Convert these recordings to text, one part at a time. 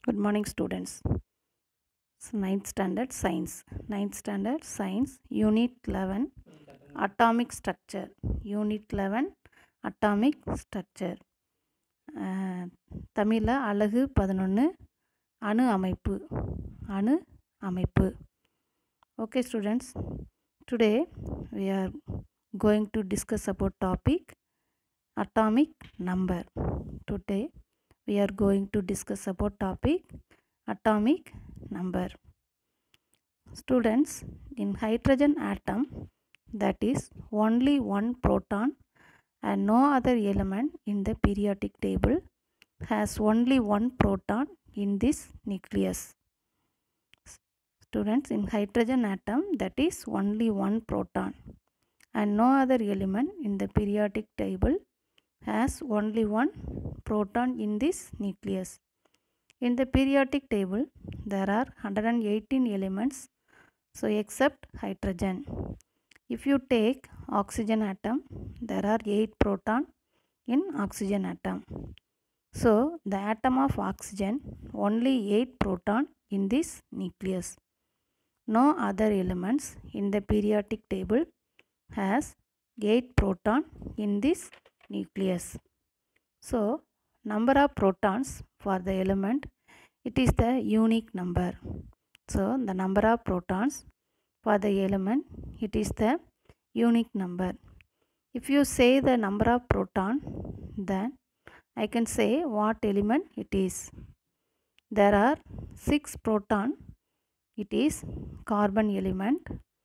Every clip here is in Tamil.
Good morning, students. So, ninth standard science. Ninth standard science, unit 11, atomic structure. Unit 11, atomic structure. அஹ், தமிழ்ல அழகு பதினொன்று அணு அமைப்பு அணு அமைப்பு okay students today we are going to discuss about topic atomic number today we are going to discuss about topic atomic number students in hydrogen atom that is only one proton and no other element in the periodic table has only one proton in this nucleus students in hydrogen atom that is only one proton and no other element in the periodic table has only one proton in this nucleus in the periodic table there are 118 elements so except hydrogen if you take oxygen atom there are 8 proton in oxygen atom so the atom of oxygen only 8 proton in this nucleus no other elements in the periodic table has 8 proton in this nucleus so number of protons for the element it is the unique number so the number of protons for the element it is the unique number if you say the number of proton then i can say what element it is there are 6 proton it is carbon element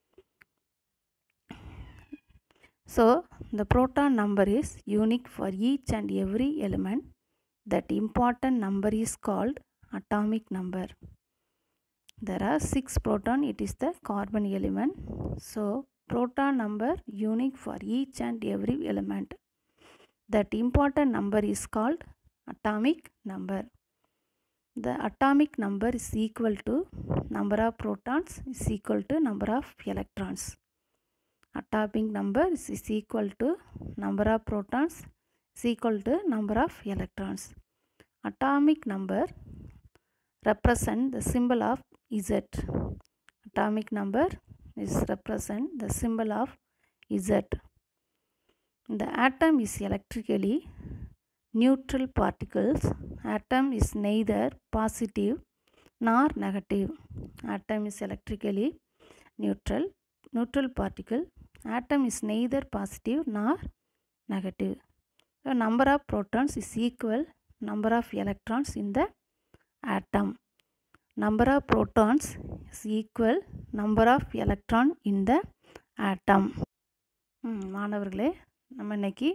so the proton number is unique for each and every element that important number is called atomic number there are 6 proton it is the carbon element so proton number unique for each and every element that important number is called atomic number the atomic number is equal to number of protons is equal to number of electrons atomic number is, is equal to number of protons is equal to number of electrons atomic number represent the symbol of z atomic number is represent the symbol of z the atom is electrically neutral particles atom is neither positive nor negative atom is electrically neutral neutral particle atom is neither positive nor negative so number of protons is equal number of electrons in the atom number of protons is equal number of electron in the atom ம், மாணவர்களே நம்ம இன்னைக்கு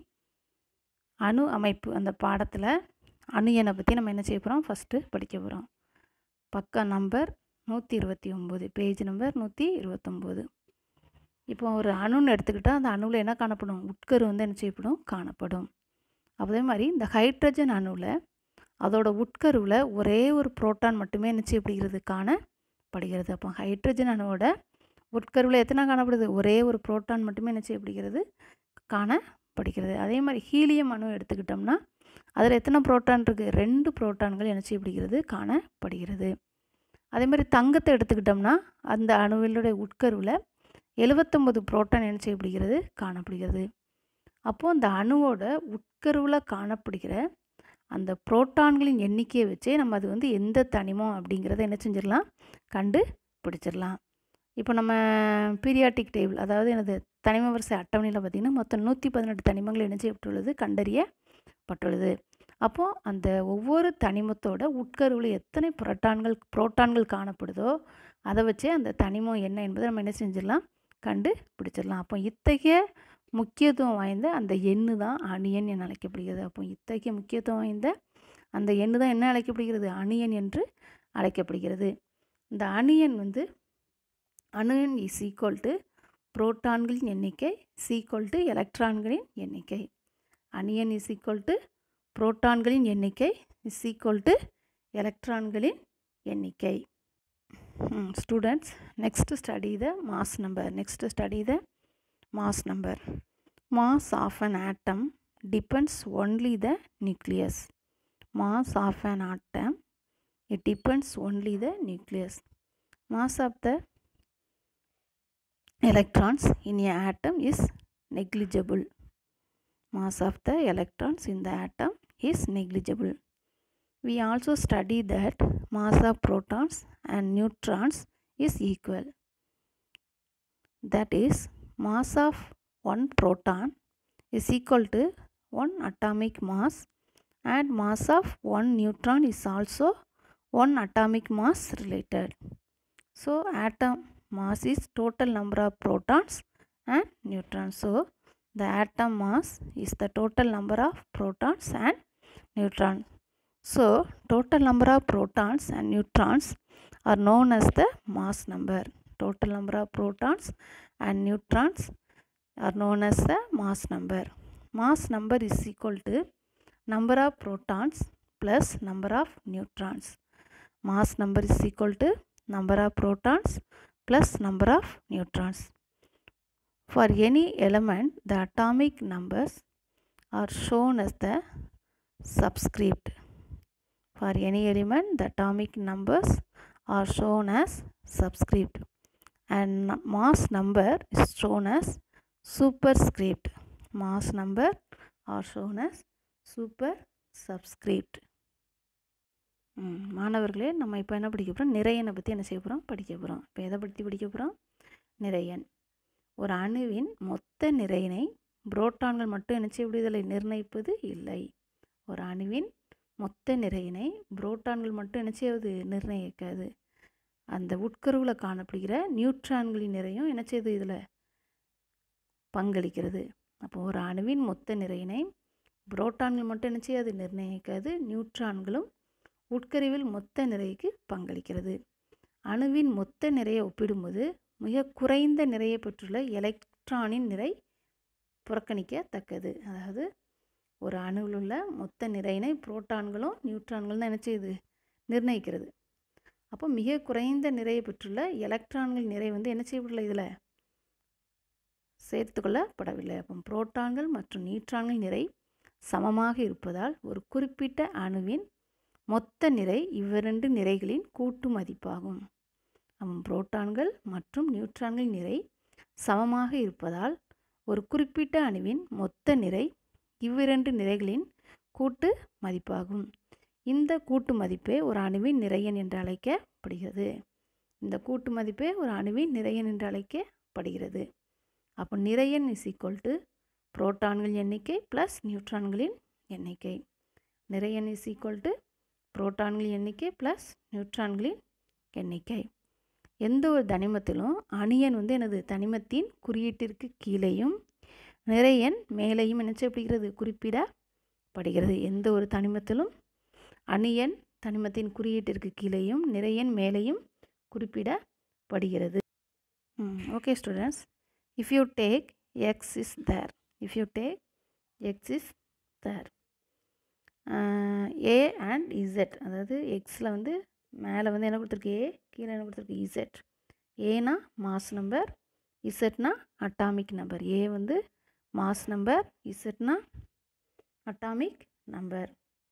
அணு அமைப்பு அந்த பாடத்தில் அணு எண்ணை பற்றி நம்ம என்ன செய்ய போகிறோம் ஃபஸ்ட்டு படிக்க போகிறோம் பக்கம் நம்பர் நூற்றி இருபத்தி ஒம்பது பேஜ் நம்பர் நூற்றி இருபத்தொம்போது இப்போ ஒரு அணுன்னு எடுத்துக்கிட்டால் அந்த அணுவில் என்ன காணப்படும் உட்கரு வந்து என்ன செய்யப்படும் காணப்படும் அதே மாதிரி இந்த ஹைட்ரஜன் அணுவில் அதோட உட்கருவில் ஒரே ஒரு புரோட்டான் மட்டுமே என்ன செய்யப்படுகிறது காணப்படுகிறது அப்போ ஹைட்ரஜன் அணுவோட உட்கருவில் எத்தனை காணப்படுது ஒரே ஒரு புரோட்டான் மட்டுமே என்ன செய்யப்படுகிறது காணப்படுகிறது அதே மாதிரி ஹீலியம் அணு எடுத்துக்கிட்டோம்னா அதில் எத்தனை புரோட்டான் இருக்குது ரெண்டு புரோட்டான்கள் என்ன செய்யப்படுகிறது காணப்படுகிறது அதே மாதிரி தங்கத்தை எடுத்துக்கிட்டோம்னா அந்த அணுவிலுடைய உட்கருவில் எழுவத்தொம்பது புரோட்டான் என்ன செய்யப்படுகிறது காணப்படுகிறது அப்போது அந்த அணுவோட உட்கருவில் காணப்படுகிற அந்த புரோட்டான்களின் எண்ணிக்கையை வச்சே நம்ம அது வந்து எந்த தனிமம் அப்படிங்கிறத என்ன செஞ்சிடலாம் கண்டு பிடிச்சிடலாம் இப்போ நம்ம பீரியாட்டிக் டேபிள் அதாவது எனது தனிம வரிசை அட்டவணையில் பார்த்திங்கன்னா மொத்தம் நூற்றி பதினெட்டு தனிமங்கள் என்ன செய்யப்பட்டுள்ளது கண்டறியப்பட்டுள்ளது அப்போது அந்த ஒவ்வொரு தனிமத்தோட உட்கருவில் எத்தனை புரோட்டான்கள் புரோட்டான்கள் காணப்படுதோ அதை வச்சே அந்த தனிமம் என்ன என்பதை நம்ம என்ன செஞ்சிடலாம் கண்டு பிடிச்சிடலாம் அப்போ இத்தகைய முக்கியத்துவம் வாய்ந்த அந்த எண்ணு தான் அணியன் என அழைக்கப்படுகிறது அப்போ இத்தகைய முக்கியத்துவம் வாய்ந்த அந்த எண்ணு தான் என்ன அழைக்கப்படுகிறது அணியன் என்று அழைக்கப்படுகிறது இந்த அணியன் வந்து அணுயன் இஸ் ஈக்குவல் டு புரோட்டான்களின் எண்ணிக்கை சீக்குவல் டு எலக்ட்ரான்களின் எண்ணிக்கை அணியன் இஸ் ஈக்குவல் டு புரோட்டான்களின் எண்ணிக்கை இஸ் ஈக்குவல் டு எலக்ட்ரான்களின் எண்ணிக்கை students next study the mass number next study the mass number mass of an atom depends only the nucleus mass of an atom it depends only the nucleus mass of the electrons in a atom is negligible mass of the electrons in the atom is negligible we also study that mass of protons and neutrons is equal that is mass of one proton is equal to one atomic mass and mass of one neutron is also one atomic mass related so atom mass is total number of protons and neutrons so the atom mass is the total number of protons and neutrons so total number of protons and neutrons are known as the mass number total number of protons and neutrons are known as the mass number mass number is equal to number of protons plus number of neutrons mass number is equal to number of protons plus number of neutrons for any element the atomic numbers are shown as the subscript for any element the atomic numbers are shown as subscript and mass number is shown as superscript mass number are shown as super subscript ம், மாணவர்களே நம்ம இப்போ என்ன படிக்க போகிறோம் நிறையனை பற்றி என்ன செய்ய போகிறோம் படிக்க போகிறோம் இப்போ எதை பற்றி படிக்க போகிறோம் நிறையன் ஒரு அணுவின் மொத்த நிறையினை புரோட்டான்கள் மட்டும் என்ன செய்ய முடியுதில்லை நிர்ணயிப்பது இல்லை ஒரு அணுவின் மொத்த நிறையினை புரோட்டான்கள் மட்டும் என்ன செய்வது நிர்ணயிக்காது அந்த உட்கருவில் காணப்படுகிற நியூட்ரான்களின் நிறையும் என்ன செய்யுது இதில் பங்களிக்கிறது அப்போ ஒரு அணுவின் மொத்த நிறையினை புரோட்டான்கள் மட்டும் என்ன செய்யாது நிர்ணயிக்காது நியூட்ரான்களும் உட்கருவில் மொத்த நிறைக்கு பங்களிக்கிறது அணுவின் மொத்த நிறையை ஒப்பிடும்போது மிக குறைந்த நிறையை பெற்றுள்ள எலக்ட்ரானின் நிறை புறக்கணிக்கத்தக்கது அதாவது ஒரு அணுவில் உள்ள மொத்த நிறையினை புரோட்டான்களும் நியூட்ரான்களும் தான் என்ன செய்யுது நிர்ணயிக்கிறது அப்போ மிக குறைந்த நிறையை பெற்றுள்ள எலக்ட்ரான்கள் நிறை வந்து என்ன செய்யப்படல இதில் சேர்த்துக்கொள்ளப்படவில்லை அப்போ புரோட்டான்கள் மற்றும் நியூட்ரான்கள் நிறை சமமாக இருப்பதால் ஒரு குறிப்பிட்ட அணுவின் மொத்த நிறை இவ்விரண்டு நிறைகளின் கூட்டு மதிப்பாகும் அப்போ புரோட்டான்கள் மற்றும் நியூட்ரான்கள் நிறை சமமாக இருப்பதால் ஒரு குறிப்பிட்ட அணுவின் மொத்த நிறை இவ்விரண்டு நிறைகளின் கூட்டு மதிப்பாகும் இந்த கூட்டு மதிப்பே ஒரு அணுவின் நிறையன் என்று அழைக்கப்படுகிறது இந்த கூட்டு மதிப்பே ஒரு அணுவின் நிறையன் என்று அழைக்கப்படுகிறது அப்போ நிறையன் இஸ் ஈக்குவல் டு புரோட்டான்கள் எண்ணிக்கை ப்ளஸ் நியூட்ரான்களின் எண்ணிக்கை நிறையன் இஸ் ஈக்குவல் டு புரோட்டான்கள் எண்ணிக்கை ப்ளஸ் நியூட்ரான்களின் எண்ணிக்கை எந்த ஒரு தனிமத்திலும் அணியன் வந்து எனது தனிமத்தின் குறியீட்டிற்கு கீழேயும் நிறையன் மேலேயும் என்ன செய்யப்படுகிறது குறிப்பிடப்படுகிறது எந்த ஒரு தனிமத்திலும் அணியன் தனிமத்தின் குறியீட்டிற்கு கீழேயும் நிறையன் மேலேயும் குறிப்பிடப்படுகிறது okay students if you take x is there if you take x is there uh, a and z அதாவது எக்ஸில் வந்து மேலே வந்து என்ன கொடுத்துருக்கு ஏ கீழே என்ன கொடுத்துருக்கு இசட் ஏனா மாஸ் நம்பர் இசட்னா அட்டாமிக் நம்பர் ஏ வந்து மாஸ் நம்பர் இசட்னா atomic number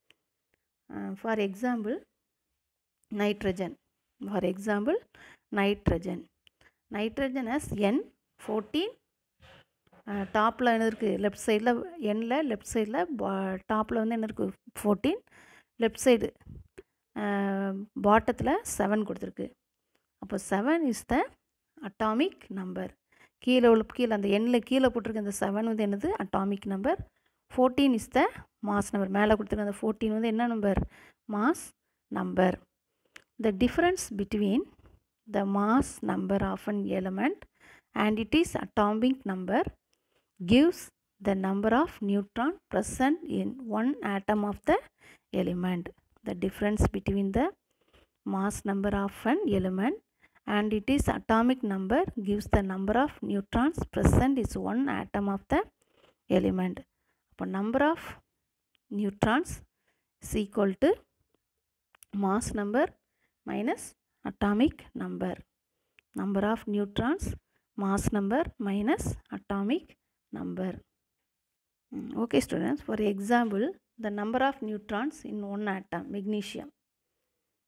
for example nitrogen for example nitrogen nitrogen as n fourteen டாப்பில் என்ன இருக்குது லெஃப்ட் சைடில் எண்ணில் லெஃப்ட் சைடில் டாப்பில் வந்து என்ன இருக்குது ஃபோர்டீன் லெஃப்ட் சைடு பாட்டத்தில் செவன் கொடுத்துருக்கு அப்போ seven is the atomic number கீழே உள்ள கீழே அந்த எண்ணில் கீழே போட்டிருக்க அந்த செவன் வந்து என்னது atomic number fourteen is the mass number மேலே கொடுத்துருக்க அந்த ஃபோர்டீன் வந்து என்ன number mass number the difference between the mass number of an element and it is atomic number gives the number of neutron present in one atom of the element the difference between the mass number of an element and it is atomic number gives the number of neutrons present is one atom of the element அப்போ number of neutrons is equal to mass number minus atomic number number of neutrons mass number minus atomic number. Mm, Okay students, for example, the number of neutrons in one atom, magnesium.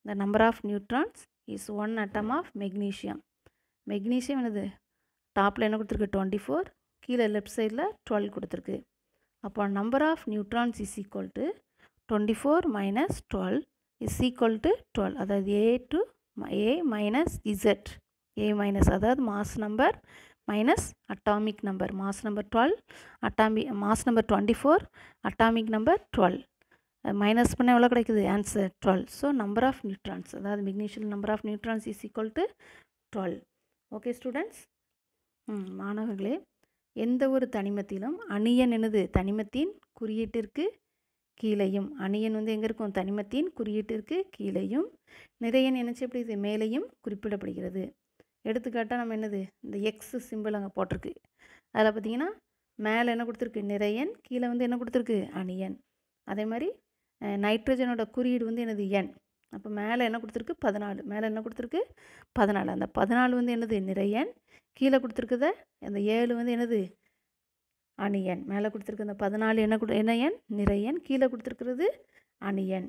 the number of neutrons is one atom of magnesium magnesium என்னது டாப்பில் என்ன கொடுத்துருக்கு டுவெண்ட்டி ஃபோர் கீழே லெஃப்ட் சைடில் டுவெல் கொடுத்துருக்கு அப்போ number of neutrons is equal to twenty four minus twelve is equal to twelve அதாவது A to A minus Z A minus அதாவது mass number minus atomic number mass number twelve atomic mass number twenty four atomic number twelve minus பண்ண எவ்வளோ கிடைக்குது answer twelve so number of neutrons அதாவது magnesium number of neutrons is equal to twelve okay students ம் மாணவர்களே எந்த ஒரு தனிமத்திலும் அணியன் என்னது தனிமத்தின் குறியீட்டிற்கு கீழையும் அணியன் வந்து எங்கே இருக்கும் தனிமத்தின் குறியீட்டிற்கு கீழையும் நிறையன் என்னச்சு எப்படி இது மேலேயும் குறிப்பிடப்படுகிறது எடுத்துக்காட்டால் நம்ம என்னது இந்த எக்ஸ் சிம்பிள் அங்கே போட்டிருக்கு அதில் பார்த்தீங்கன்னா மேலே என்ன கொடுத்துருக்கு நிறையன் கீழே வந்து என்ன கொடுத்துருக்கு அணியன் அதே மாதிரி நைட்ரஜனோட குறியீடு வந்து என்னது என் அப்போ மேலே என்ன கொடுத்துருக்கு பதினாலு மேலே என்ன கொடுத்துருக்கு பதினாலு அந்த பதினாலு வந்து என்னது நிறையன் கீழே கொடுத்துருக்குத அந்த ஏழு வந்து என்னது அணியன் மேலே கொடுத்துருக்க அந்த பதினாலு என்ன கொடு என்ன எண் நிறையன் கீழே கொடுத்துருக்கிறது அணியன்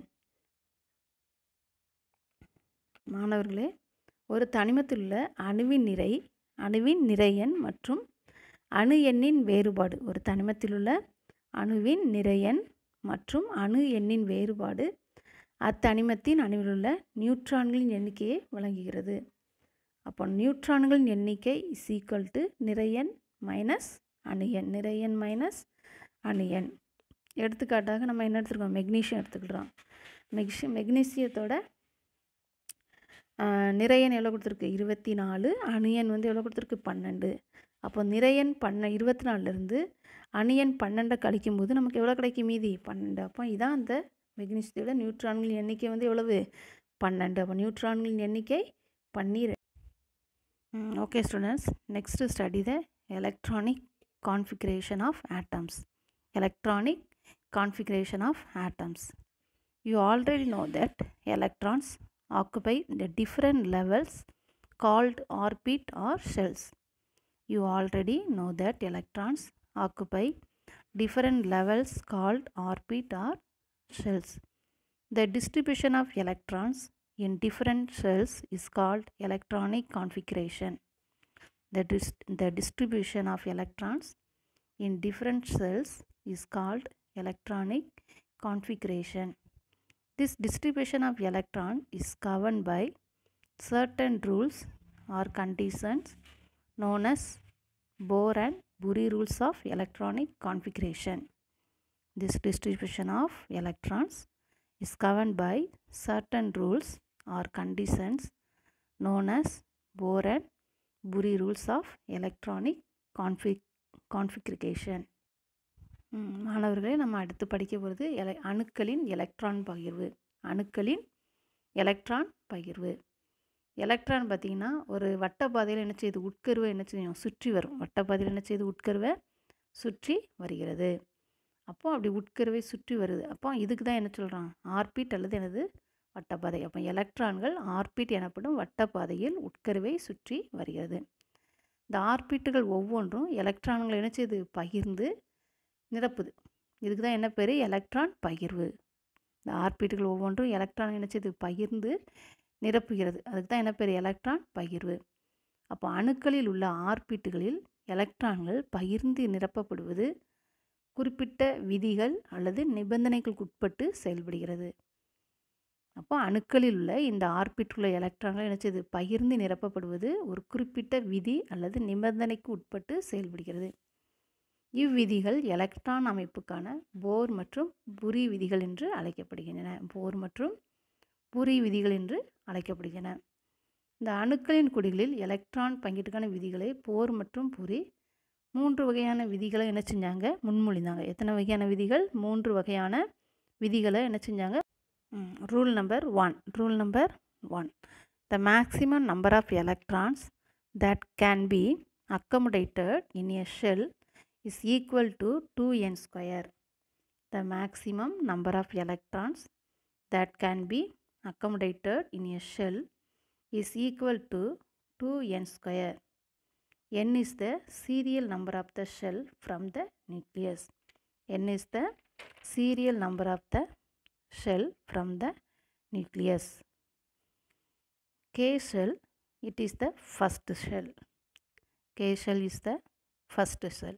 மாணவர்களே ஒரு தனிமத்தில் உள்ள அணுவின் நிறை அணுவின் நிறையன் மற்றும் அணு எண்ணின் வேறுபாடு ஒரு தனிமத்தில் உள்ள அணுவின் நிறையன் மற்றும் அணு எண்ணின் வேறுபாடு அத்தனிமத்தின் அணுவில் உள்ள நியூட்ரான்களின் எண்ணிக்கையை வழங்குகிறது அப்போ நியூட்ரான்களின் எண்ணிக்கை இஸ் ஈக்குவல் டு நிறையன் மைனஸ் அணியன் நிறையன் மைனஸ் அணியன் எடுத்துக்காட்டாக நம்ம என்ன எடுத்துருக்கோம் மெக்னீஷியம் எடுத்துக்கிட்டோம் மெக்ஷி மெக்னீசியத்தோட நிறையன் எவ்வளோ கொடுத்துருக்கு இருபத்தி நாலு அணியன் வந்து எவ்வளோ கொடுத்துருக்கு பன்னெண்டு அப்போ நிறையன் பண்ண இருபத்தி நாலுலேருந்து அணியன் பன்னெண்டை கழிக்கும்போது நமக்கு எவ்வளோ கிடைக்கும் மீதி பன்னெண்டு அப்போ இதான் அந்த மெக்னீசியத்தோட நியூட்ரான்களின் எண்ணிக்கை வந்து எவ்வளவு பன்னெண்டு அப்போ நியூட்ரான்களின் எண்ணிக்கை பன்னீர் okay students next study the electronic configuration of atoms electronic configuration of atoms you already know that electrons occupy the different levels called orbit or shells you already know that electrons occupy different levels called orbit or shells the distribution of electrons in different shells is called electronic configuration the, dis- the distribution of electrons in different cells is called electronic configuration. This distribution of electron is governed by certain rules or conditions known as Bohr and Bury rules of electronic configuration. This distribution of electrons is governed by certain rules or conditions known as Bohr and Bury rules of electronic config configuration மாணவர்களே நம்ம அடுத்து படிக்க போகிறது எல அணுக்களின் எலக்ட்ரான் பகிர்வு அணுக்களின் எலக்ட்ரான் பகிர்வு எலக்ட்ரான் பார்த்திங்கன்னா ஒரு வட்டப்பாதையில் என்ன செய்யுது உட்கருவை என்ன செய்யும் சுற்றி வரும் வட்டப்பாதையில் என்ன செய்யுது உட்கருவை சுற்றி வருகிறது அப்போ அப்படி உட்கருவை சுற்றி வருது அப்போ இதுக்கு தான் என்ன சொல்கிறான் ஆர்பிட் அல்லது எனது வட்டப்பாதை அப்போ எலக்ட்ரான்கள் ஆர்பிட் எனப்படும் வட்டப்பாதையில் உட்கருவை சுற்றி வருகிறது இந்த ஆர்பிட்டுகள் ஒவ்வொன்றும் எலக்ட்ரான்களை என்ன செய்யுது பகிர்ந்து நிரப்புது இதுக்கு தான் என்ன பேர் எலக்ட்ரான் பகிர்வு இந்த ஆர்பிட்டுகள் ஒவ்வொன்றும் எலக்ட்ரான் என்ன செய்யுது பகிர்ந்து நிரப்புகிறது அதுக்கு தான் என்ன பேர் எலக்ட்ரான் பகிர்வு அப்போ அணுக்களில் உள்ள ஆர்பிட்டுகளில் எலக்ட்ரான்கள் பகிர்ந்து நிரப்பப்படுவது குறிப்பிட்ட விதிகள் அல்லது நிபந்தனைகளுக்கு உட்பட்டு செயல்படுகிறது அப்போ அணுக்களில் உள்ள இந்த ஆர்பிட்டுள்ள எலக்ட்ரான்கள் என்ன செய்யுது பகிர்ந்து நிரப்பப்படுவது ஒரு குறிப்பிட்ட விதி அல்லது நிபந்தனைக்கு உட்பட்டு செயல்படுகிறது இவ்விதிகள் எலக்ட்ரான் அமைப்புக்கான போர் மற்றும் புரி விதிகள் என்று அழைக்கப்படுகின்றன போர் மற்றும் புரி விதிகள் என்று அழைக்கப்படுகின்றன இந்த அணுக்களின் குடிகளில் எலக்ட்ரான் பங்கீட்டுக்கான விதிகளை போர் மற்றும் புரி மூன்று வகையான விதிகளை என்ன செஞ்சாங்க முன்மொழிந்தாங்க எத்தனை வகையான விதிகள் மூன்று வகையான விதிகளை என்ன செஞ்சாங்க rule number one rule number one the maximum number of electrons that can be accommodated in a shell is equal to 2n square. The maximum number of electrons that can be accommodated in a shell is equal to 2n square. n is the serial number of the shell from the nucleus. n is the serial number of the shell from the nucleus. K shell, it is the first shell. K shell is the first shell.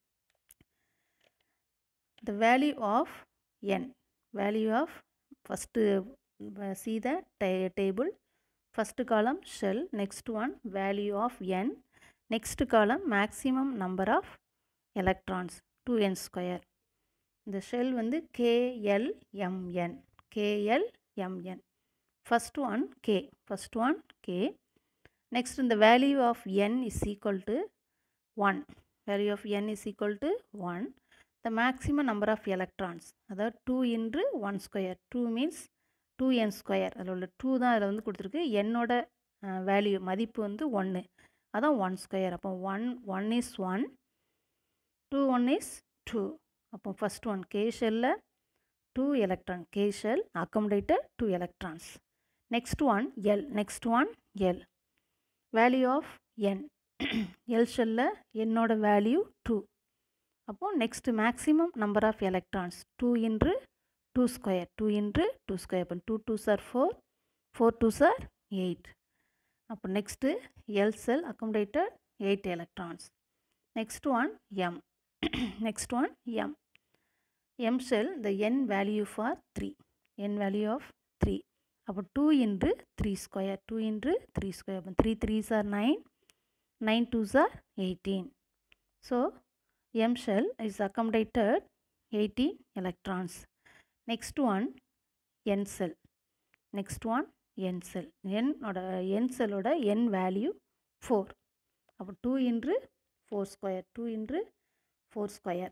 The value of n, value of first, uh, see the ta- table, first column shell, next one value of n, next column maximum number of electrons 2n square. இந்த ஷெல் வந்து KLMN KLMN first one K first one K next இந்த value of n is equal to one value of n is equal to one the maximum number of electrons அதாவது two into one square two means two n square அதில் உள்ள டூ தான் அதில் வந்து கொடுத்துருக்கு என்னோட வேல்யூ மதிப்பு வந்து ஒன்று அதான் ஒன் ஸ்கொயர் அப்போ one one is one two one is two அப்போ ஃபஸ்ட் ஒன் கே ஷெல்லில் two electron K shell accommodated two electrons next one L next one L value of n L ஷெல்லில் என்னோட வேல்யூ டூ அப்போது next maximum number of electrons two into two square two into two square அப்போ two two sir four four two sir eight அப்போ next L shell accommodated eight electrons next one M next one m m shell the n value for 3 n value of 3 அப்போ 2 into 3 square 2 into 3 square அப்போ 3 3s are 9 9 2s are 18 so m shell is accommodated 18 electrons next one n cell next one n cell n ஓட n cell ஓட n value 4 அப்போ 2 into 4 square 2 into four square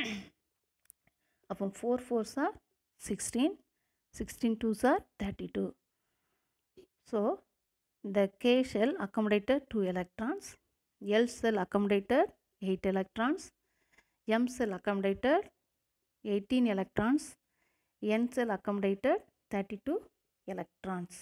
அப்போ four four sir sixteen sixteen two sir thirty two so இந்த K shell accommodated two electrons L shell accommodated eight electrons M shell accommodated eighteen electrons N shell accommodated thirty two electrons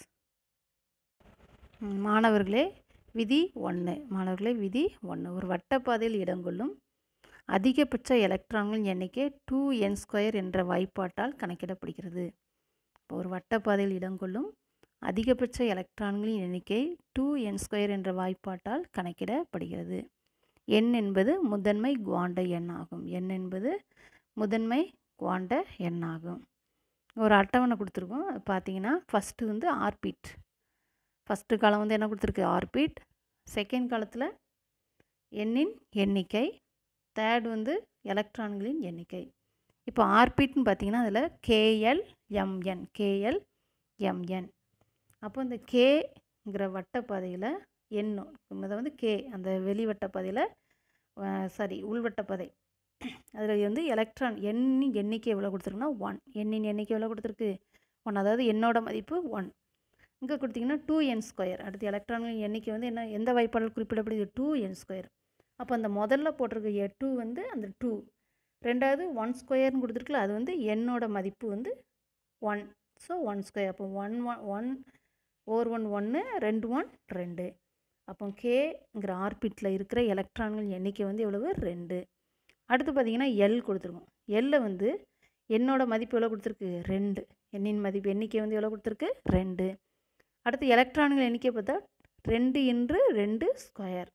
மாணவர்களே விதி ஒன்று மாணவர்களே விதி ஒன்று ஒரு வட்டப்பாதையில் இடங்கொள்ளும் அதிகபட்ச எலக்ட்ரான்களின் எண்ணிக்கை டூ என் ஸ்கொயர் என்ற வாய்ப்பாட்டால் கணக்கிடப்படுகிறது இப்போ ஒரு வட்டப்பாதையில் இடங்கொள்ளும் அதிகபட்ச எலக்ட்ரான்களின் எண்ணிக்கை டூ என் ஸ்கொயர் என்ற வாய்ப்பாட்டால் கணக்கிடப்படுகிறது எண் என்பது முதன்மை குவாண்ட எண் ஆகும் எண் என்பது முதன்மை குவாண்ட எண் ஆகும் ஒரு அட்டவணை கொடுத்துருக்கோம் பார்த்தீங்கன்னா ஃபஸ்ட்டு வந்து ஆர்பிட் ஃபஸ்ட்டு காலம் வந்து என்ன கொடுத்துருக்கு ஆர்பிட் செகண்ட் காலத்தில் எண்ணின் எண்ணிக்கை தேர்ட் வந்து எலக்ட்ரான்களின் எண்ணிக்கை இப்போ ஆர்பிட்னு பார்த்தீங்கன்னா அதில் கேஎல் எம்என் கேஎல் எம்என் அப்போ இந்த கேங்கிற வட்டப்பாதையில் எண்ணும் இதை வந்து கே அந்த வெளி வட்டப்பாதையில் சாரி உள்வட்டப்பாதை அதில் வந்து எலக்ட்ரான் எண்ணின் எண்ணிக்கை எவ்வளோ கொடுத்துருக்குன்னா ஒன் எண்ணின் எண்ணிக்கை எவ்வளோ கொடுத்துருக்கு ஒன் அதாவது எண்ணோட மதிப்பு ஒன் இங்கே கொடுத்தீங்கன்னா டூ என் ஸ்கொயர் அடுத்து எலக்ட்ரான்களின் எண்ணிக்கை வந்து என்ன எந்த வாய்ப்பாடால் குறிப்பிடப்படுது டூ என் ஸ்கொயர் அப்போ அந்த முதல்ல போட்டிருக்க எ டூ வந்து அந்த டூ ரெண்டாவது ஒன் ஸ்கொயர்னு கொடுத்துருக்குல அது வந்து என்னோட மதிப்பு வந்து ஒன் ஸோ ஒன் ஸ்கொயர் அப்போ one one one or one ஒன்று ரெண்டு ஒன் ரெண்டு அப்போ கேங்கிற ஆர்பிட்டில் இருக்கிற எலக்ட்ரான்கள் எண்ணிக்கை வந்து எவ்வளவு ரெண்டு அடுத்து பார்த்தீங்கன்னா எல் கொடுத்துருக்கோம் எல்ல வந்து என்னோட மதிப்பு எவ்வளோ கொடுத்துருக்கு ரெண்டு எண்ணின் மதிப்பு எண்ணிக்கை வந்து எவ்வளோ கொடுத்துருக்கு ரெண்டு அடுத்து எலக்ட்ரான்கள் எண்ணிக்கை பார்த்தா ரெண்டு இன்று ரெண்டு square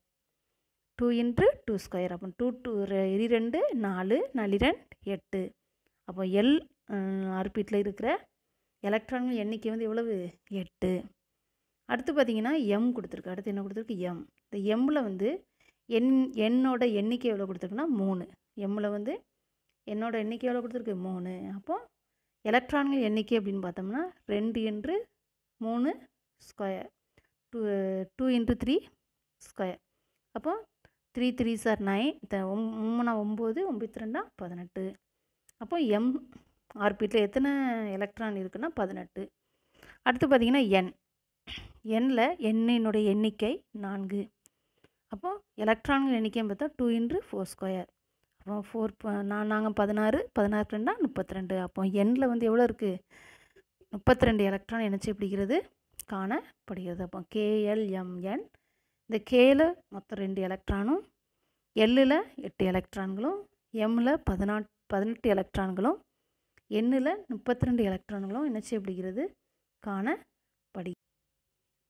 two into two square அப்போ டூ டூ ரெண்டு நாலு நாலு ரெண்டு எட்டு அப்போ எல் ஆர்பிட்டில் இருக்கிற எலக்ட்ரான்கள் எண்ணிக்கை வந்து எவ்வளவு எட்டு அடுத்து பார்த்தீங்கன்னா எம் கொடுத்துருக்கு அடுத்து என்ன கொடுத்துருக்கு எம் இந்த எம்மில் வந்து என் என்னோட எண்ணிக்கை எவ்வளோ கொடுத்துருக்குன்னா மூணு எம்மில் வந்து என்னோட எண்ணிக்கை எவ்வளோ கொடுத்துருக்கு மூணு அப்போது எலக்ட்ரான்கள் எண்ணிக்கை அப்படின்னு பார்த்தோம்னா ரெண்டு இன்று மூணு square two two into three square அப்போது த்ரீ த்ரீ சார் நைன் மூணா ஒம்பது ஒம்பத்தி ரெண்டா பதினெட்டு அப்போ எம் ஆர்பிட்டில் எத்தனை எலக்ட்ரான் இருக்குன்னா பதினெட்டு அடுத்து பார்த்திங்கன்னா என் எண்ணில் எண்ணினுடைய எண்ணிக்கை நான்கு அப்போது எலக்ட்ரான்கள் எண்ணிக்கைன்னு பார்த்தா டூ இன்ட்ரு ஃபோர் ஸ்கொயர் அப்போ ஃபோர் நான் நாங்கள் பதினாறு பதினாறு ரெண்டா முப்பத்தி ரெண்டு அப்போ எண்ணில் வந்து எவ்வளோ இருக்குது முப்பத்தி ரெண்டு எலக்ட்ரான் இணைச்சி பிடிக்கிறது காணப்படுகிறது அப்போ கேஎல்எம்என் இந்த கேல மொத்தம் ரெண்டு எலக்ட்ரானும் எல்லில் எட்டு எலக்ட்ரான்களும் எம்மில் பதினாட் பதினெட்டு எலக்ட்ரான்களும் எண்ணில் முப்பத்தி ரெண்டு எலக்ட்ரான்களும் இணைச்சி பிடிக்கிறது காணப்படி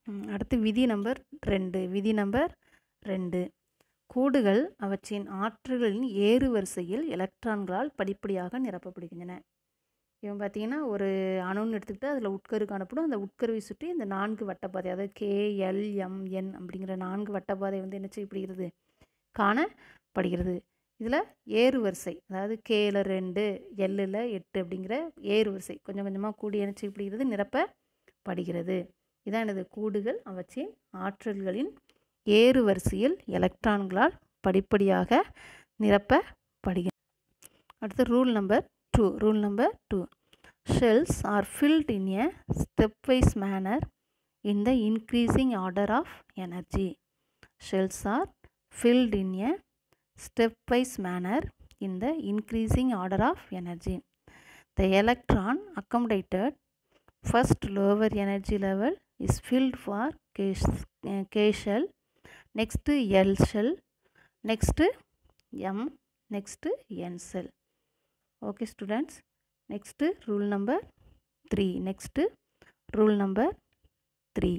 ம், அடுத்து விதி நம்பர் ரெண்டு விதி நம்பர் ரெண்டு கூடுகள் அவற்றின் ஆற்றல்களின் ஏறு வரிசையில் எலக்ட்ரான்களால் படிப்படியாக நிரப்பப்படுகின்றன இவன் பார்த்தீங்கன்னா ஒரு அணுன்னு எடுத்துக்கிட்டு அதில் உட்கரு காணப்படும் அந்த உட்கருவை சுற்றி இந்த நான்கு வட்டப்பாதை அதாவது கே எல் எம் என் அப்படிங்கிற நான்கு வட்டப்பாதை வந்து என்ன செய்யப்படுகிறது காணப்படுகிறது இதில் ஏறு வரிசை அதாவது கேல ரெண்டு எல்லில் எட்டு அப்படிங்கிற ஏறு வரிசை கொஞ்சம் கொஞ்சமாக கூடி என்ன செய்யப்படுகிறது நிரப்பப்படுகிறது இதான் எனது கூடுகள் அவற்றின் ஆற்றல்களின் ஏறு வரிசையில் எலக்ட்ரான்களால் படிப்படியாக நிரப்பப்படுகிறது அடுத்து rule number two rule number two shells are filled in a stepwise manner in the increasing order of energy shells are filled in a stepwise manner in the increasing order of energy. The electron accommodated first lower energy level is filled for K, uh, K shell, next L shell, next M, next N shell. Okay students, next rule number 3. Next rule number 3.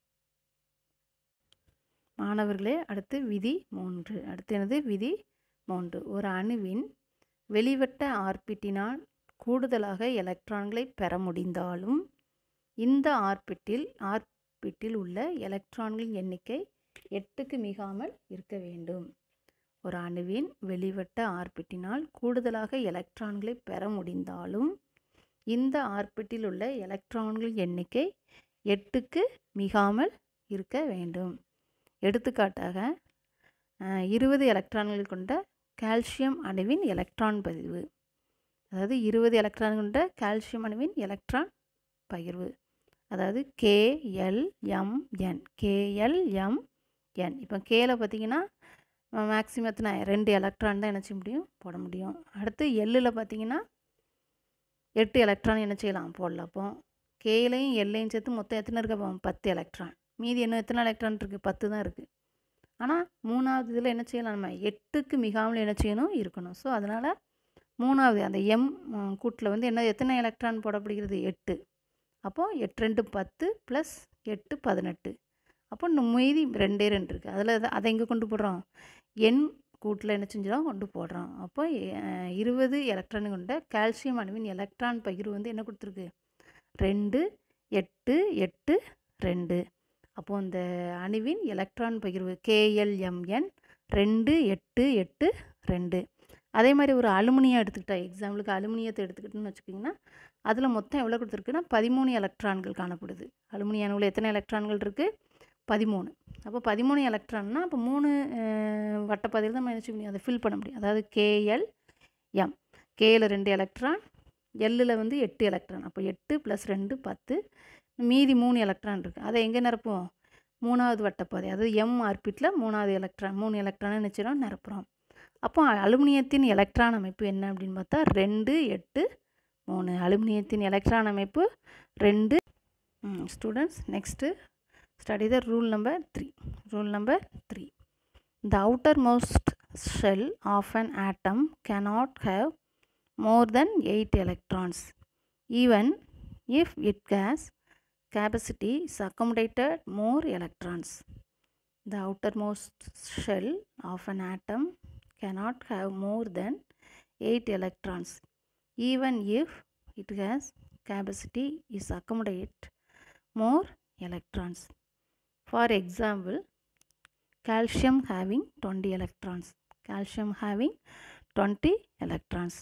மாணவர்களே அடுத்து விதி மூன்று அடுத்து எனது விதி மூன்று ஒரு அணுவின் வெளிவட்ட ஆர்பிட்டினால் கூடுதலாக எலக்ட்ரான்களை பெற முடிந்தாலும் இந்த ஆர்பிட்டில் ஆர்பிட்டில் உள்ள எலக்ட்ரான்களின் எண்ணிக்கை எட்டுக்கு மிகாமல் இருக்க வேண்டும் ஒரு அணுவின் வெளிவட்ட ஆர்பிட்டினால் கூடுதலாக எலக்ட்ரான்களை பெற முடிந்தாலும் இந்த ஆர்பிட்டில் உள்ள எலக்ட்ரான்களின் எண்ணிக்கை எட்டுக்கு மிகாமல் இருக்க வேண்டும் எடுத்துக்காட்டாக இருபது எலக்ட்ரான்கள் கொண்ட கால்சியம் அணுவின் எலக்ட்ரான் பதிவு அதாவது இருபது எலக்ட்ரான் கொண்ட கால்சியம் அணுவின் எலக்ட்ரான் பகிர்வு அதாவது கேஎல்எம்என் கேஎல்எம்என் இப்போ கேல பார்த்தீங்கன்னா மேக்ஸிமம் எத்தனை ரெண்டு எலக்ட்ரான் தான் என்ன செய்ய முடியும் போட முடியும் அடுத்து எல்லில் பார்த்தீங்கன்னா எட்டு எலக்ட்ரான் என்ன செய்யலாம் போடலாம் அப்போ கேலையும் எல்லையும் சேர்த்து மொத்தம் எத்தனை இருக்கு அப்போ பத்து எலக்ட்ரான் மீதி இன்னும் எத்தனை எலக்ட்ரான் இருக்குது பத்து தான் இருக்குது ஆனால் மூணாவது இதில் என்ன செய்யலாம் நம்ம எட்டுக்கு மிகாமல் என்ன செய்யணும் இருக்கணும் ஸோ அதனால் மூணாவது அந்த எம் கூட்டில் வந்து என்ன எத்தனை எலக்ட்ரான் போடப்படுகிறது எட்டு அப்போது எட்டு ரெண்டு பத்து ப்ளஸ் எட்டு பதினெட்டு அப்போ இன்னும் மீதி ரெண்டே ரெண்டு இருக்குது அதில் அதை எங்கே கொண்டு போடுறோம் எண் கூட்டில் என்ன செஞ்சிடும் கொண்டு போடுறோம் அப்போ இருபது எலக்ட்ரான் கொண்ட கால்சியம் அணுவின் எலக்ட்ரான் பகிர்வு வந்து என்ன கொடுத்துருக்கு ரெண்டு எட்டு எட்டு ரெண்டு அப்போது அந்த அணுவின் எலக்ட்ரான் பகிர்வு கேஎல்எம்என் ரெண்டு எட்டு எட்டு ரெண்டு அதே மாதிரி ஒரு அலுமினியம் எடுத்துக்கிட்டா எக்ஸாம்பிளுக்கு அலுமினியத்தை எடுத்துக்கிட்டோன்னு வச்சுக்கிங்கன்னா அதில் மொத்தம் எவ்வளோ கொடுத்துருக்குன்னா பதிமூணு எலக்ட்ரான்கள் காணப்படுது அலுமினிய அணுவில் எத்தனை எலக்ட்ரான்கள் இருக்குது பதிமூணு அப்போ பதிமூணு எலக்ட்ரான்னா அப்போ மூணு வட்டப்பாதையில் தான் நினச்சி முடியும் அதை ஃபில் பண்ண முடியும் அதாவது கேஎல் எம் கேயில் ரெண்டு எலக்ட்ரான் எல்லில் வந்து எட்டு எலக்ட்ரான் அப்போ எட்டு ப்ளஸ் ரெண்டு பத்து மீதி மூணு எலக்ட்ரான் இருக்குது அதை எங்கே நிரப்புவோம் மூணாவது வட்டப்பாதை அதாவது எம் ஆர்பிட்டில் மூணாவது எலக்ட்ரான் மூணு எலக்ட்ரானை நினச்சிடும் நிரப்புகிறோம் அப்போ அலுமினியத்தின் எலக்ட்ரான் அமைப்பு என்ன அப்படின்னு பார்த்தா ரெண்டு எட்டு மூணு அலுமினியத்தின் எலக்ட்ரான் அமைப்பு ரெண்டு students next study the rule number three rule number three the outermost shell of an atom cannot have more than 8 electrons even if it has capacity is accommodated more electrons. The outermost shell of an atom cannot have more than 8 electrons even if it has capacity is accommodate more electrons. For example, calcium having 20 electrons. Calcium having 20 electrons.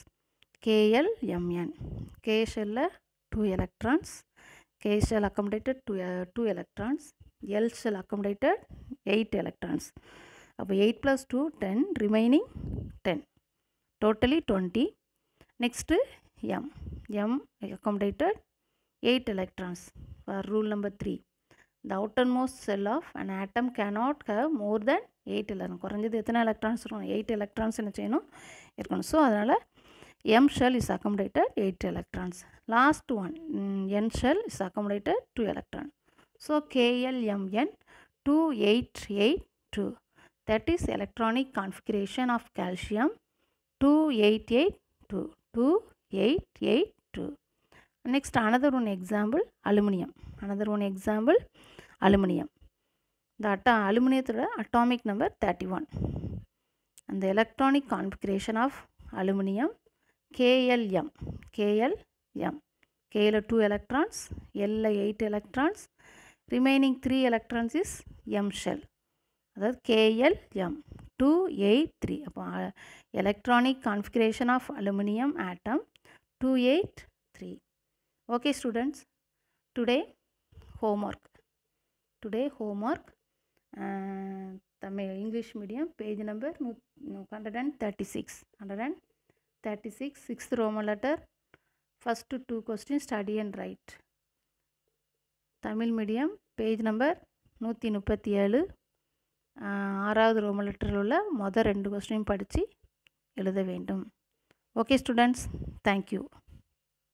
KLMN. K shell 2 electrons. K shell accommodated 2, uh, 2 electrons. L shell accommodated 8 electrons. அப்போ eight plus two ten remaining ten totally twenty next M M accommodated eight electrons for rule number three the outermost cell of an atom cannot have more than eight electron குறைஞ்சது எத்தனை எலக்ட்ரான்ஸ் இருக்கணும் எயிட் எலக்ட்ரான்ஸ் என்ன செய்யணும் இருக்கணும் ஸோ அதனால் M shell is accommodated eight electrons last one N shell is accommodated two electron so KLMN two eight eight two that is electronic configuration of calcium 2882 2882 next another one example aluminum another one example aluminium இந்த அட்டா அலுமினியத்தோட அட்டாமிக் நம்பர் தேர்ட்டி ஒன் அந்த electronic configuration of aluminium KLM KLM கேல டூ எலக்ட்ரான்ஸ் எல்ல eight electrons remaining three electrons is M shell அதாவது கேஎல்எம் டூ எயிட் த்ரீ அப்போ electronic configuration of aluminium atom two eight three okay students today homework today homework Tamil English medium page number நூ hundred and thirty six hundred and thirty six sixth Roman letter first two question study and write Tamil medium page number நூற்றி முப்பத்தி ஏழு ஆறாவது ரோமன் லெட்டரில் உள்ள மொதல் ரெண்டு கொஸ்டினையும் படித்து எழுத வேண்டும் ஓகே ஸ்டூடெண்ட்ஸ் தேங்க்யூ